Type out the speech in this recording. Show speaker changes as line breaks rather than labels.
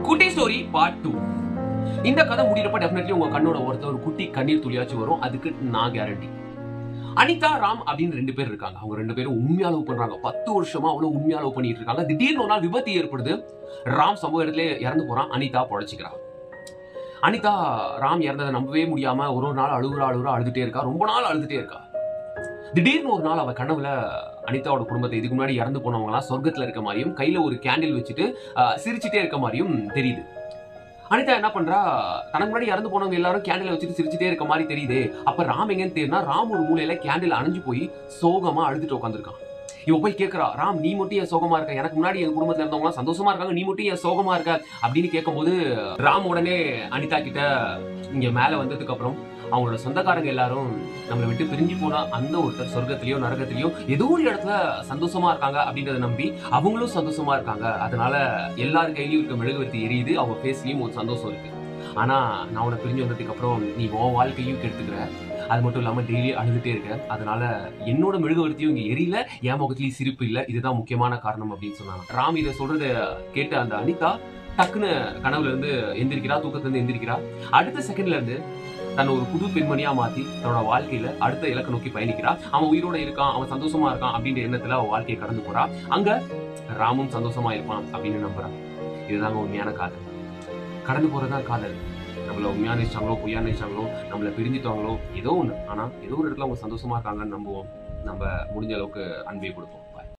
குட்டி story part two இந்த கதை முடியிறப்ப டெஃபினெட்லி உங்க கண்ணோட ஒருத்தர் ஒரு குட்டி கண்ணீர் துளியாச்சும் வரும் அதுக்கு நான் கேரண்டி அனிதா ராம் அப்படின்னு ரெண்டு பேர் இருக்காங்க அவங்க ரெண்டு பேரும் உண்மையா லவ் பண்றாங்க பத்து வருஷமா அவ்வளவு உண்மையா லவ் பண்ணிட்டு இருக்காங்க திடீர்னு ஒரு நாள் விபத்து ஏற்படுது ராம் சம்பவ இடத்துல இறந்து போறான் அனிதா பொழைச்சிக்கிறா அனிதா ராம் இறந்ததை நம்பவே முடியாம ஒரு ஒரு நாள் அழுகுறா அழுகுறா அழுதுட்டே இருக்கா ரொம்ப நாள் அழுதுட்டே இருக்கா திடீர்னு ஒரு நாள் அவ கனவுல அனிதாவோட குடும்பத்தை இதுக்கு முன்னாடி இறந்து போனவங்கலாம் சொர்க்கத்துல இருக்க மாதிரியும் கையில ஒரு கேண்டில் வச்சுட்டு ஆஹ், சிரிச்சிட்டே இருக்க மாதிரியும் தெரியுது அனிதா என்ன பண்றா தனக்கு முன்னாடி இறந்து போனவங்க எல்லாரும் கேண்டில் வச்சுட்டு சிரிச்சிட்டே இருக்க மாதிரி தெரியுது அப்ப ராம் எங்கன்னு தெரியுதுனா ராம் ஒரு மூலையில கேண்டில் அணைஞ்சு போய் சோகமா அழுதுட்டு உட்காந்துருக்கான் இவ போய் கேக்குறா ராம் நீ மட்டும் ஏன் சோகமா இருக்க எனக்கு முன்னாடி எங்க குடும்பத்துல இருந்தவங்க சந்தோஷமா இருக்காங்க நீ மட்டும் ஏன் சோகமா இருக்க அப்படின்னு கேட்கும்போது ராம் உடனே அனிதா கிட்ட இங்க மேல வந்ததுக்கு அப்புறம் அவங்களோட சொந்தக்காரங்க எல்லாரும் நம்மளை விட்டு பிரிஞ்சு போன அந்த ஒருத்தர் சொர்க்கத்திலயோ நரகத்திலயோ ஏதோ ஒரு இடத்துல சந்தோஷமா இருக்காங்க அப்படின்றத நம்பி அவங்களும் சந்தோஷமா இருக்காங்க அதனால எல்லார் கையிலயும் இருக்க மெழுகுவர்த்தி எரியுது அவங்க ஃபேஸ்லயும் ஒரு சந்தோஷம் இருக்கு ஆனா நான் உன்னை பிரிஞ்சு வந்ததுக்கு அப்புறம் நீ உன் வாழ்க்கையும் கெடுத்துக்கிற அது மட்டும் இல்லாம டெய்லி அழுதுட்டே இருக்க அதனால என்னோட மெழுகுவர்த்தியும் இங்க எரியல என் முகத்திலயும் சிரிப்பு இல்ல இதுதான் முக்கியமான காரணம் அப்படின்னு சொன்னாங்க ராம் இதை சொல்றத கேட்ட அந்த அனிதா டக்குன்னு கனவுல இருந்து எந்திரிக்கிறா தூக்கத்துல இருந்து எந்திரிக்கிறா அடுத்த செகண்ட்ல இருந்து தன்னை ஒரு புது பெண்மணியா மாத்தி தன்னோட வாழ்க்கையில அடுத்த இலக்கை நோக்கி பயணிக்கிறா அவன் உயிரோட இருக்கான் அவன் சந்தோஷமா இருக்கான் அப்படின்ற எண்ணத்துல அவன் வாழ்க்கையை கடந்து போறா அங்க ராமும் சந்தோஷமா இருப்பான் அப்படின்னு நம்புறான் இதுதாங்க உண்மையான காதல் கடந்து போறதுதான் காதல் நம்மள உண்மையா நினைச்சாங்களோ பொய்யா நினைச்சாங்களோ நம்மள பிரிஞ்சுட்டாங்களோ ஏதோ ஒண்ணு ஆனா ஏதோ ஒரு இடத்துல அவங்க சந்தோஷமா இருக்காங்கன்னு நம்புவோம் நம்ம முடிஞ்ச அளவுக்கு அன்பை கொடுப்போம்